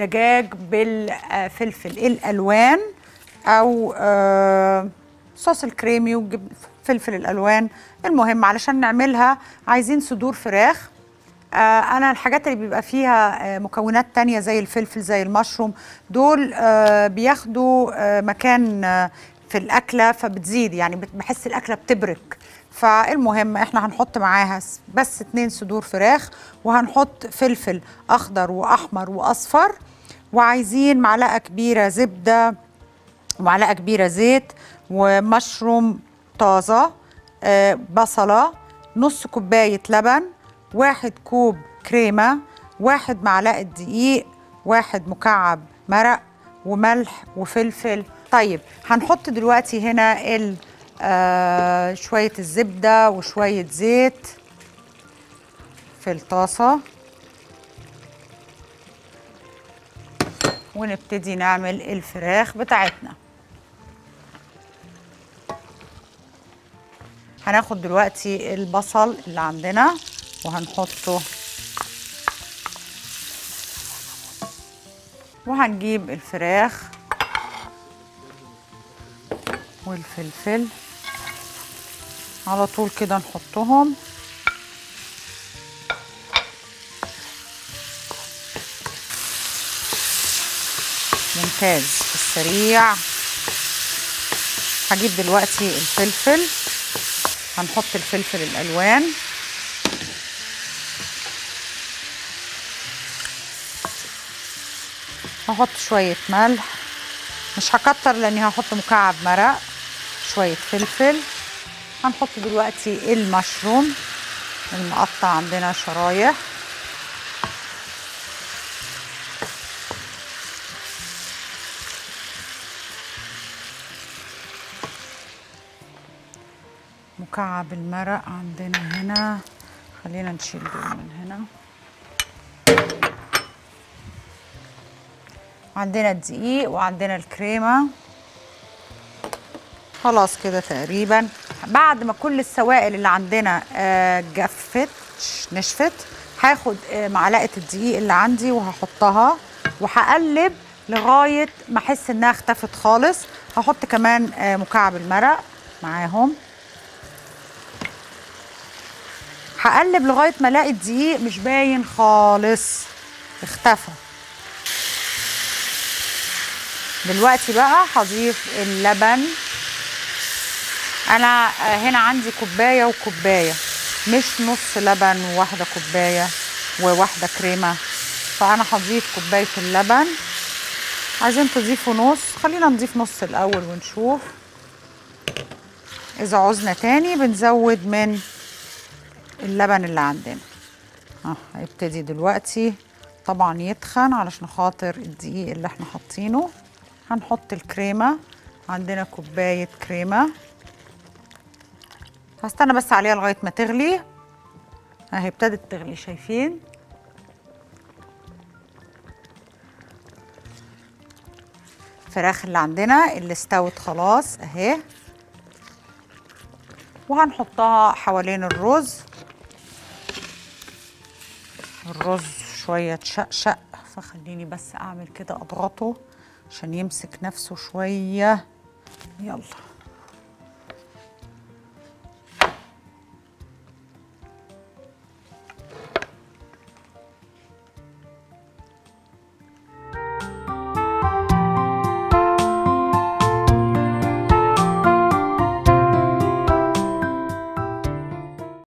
دجاج بالفلفل الالوان او آه، صوص الكريمي وفلفل الالوان المهم علشان نعملها عايزين صدور فراخ آه، انا الحاجات اللي بيبقى فيها آه، مكونات تانية زي الفلفل زي المشروم دول آه، بياخدوا آه، مكان آه، في الاكله فبتزيد يعني بت- بحس الاكله بتبرك فالمهم احنا هنحط معاها س- بس اتنين صدور فراخ وهنحط فلفل اخضر واحمر واصفر وعايزين معلقه كبيره زبده ومعلقه كبيره زيت ومشروم طازه آه، بصله نص كوبايه لبن واحد كوب كريمه واحد معلقه دقيق واحد مكعب مرق وملح وفلفل طيب هنحط دلوقتي هنا ال آه شويه الزبده وشويه زيت في الطاسه ونبتدي نعمل الفراخ بتاعتنا هناخد دلوقتي البصل اللي عندنا وهنحطه وهنجيب الفراخ والفلفل على طول كده نحطهم ممتاز في السريع هجيب دلوقتي الفلفل هنحط الفلفل الالوان هحط شويه ملح مش هكتر لاني هحط مكعب مرق شويه فلفل هنحط دلوقتي المشروم المقطع عندنا شرايح مكعب المرق عندنا هنا خلينا نشيل دول من هنا عندنا الدقيق وعندنا الكريمة خلاص كده تقريبا بعد ما كل السوائل اللي عندنا آه، جفت نشفت هاخد آه، معلقة الدقيق اللي عندي وهحطها وهقلب لغاية ما احس انها اختفت خالص هحط كمان آه، مكعب المرق معاهم هقلب لغايه ما الاقي الدقيق مش باين خالص اختفى دلوقتي بقى هضيف اللبن انا آه، هنا عندي كوبايه وكوبايه مش نص لبن وواحده كوبايه وواحده كريمه فانا هضيف كوبايه اللبن عايزين تضيفوا نص خلينا نضيف نص الاول ونشوف اذا عوزنا تاني بنزود من اللبن اللي عندنا اه هيبتدي دلوقتي طبعا يتخن علشان خاطر الدقيق اللي احنا حاطينه هنحط الكريمه عندنا كوبايه كريمه هستنى بس عليها لغايه ما تغلي اهي ابتدت تغلي شايفين الفراخ اللي عندنا اللي استوت خلاص اهي وهنحطها حوالين الرز الرز شوية تشقشق فخليني بس أعمل كده أضغطه عشان يمسك نفسه شوية يلا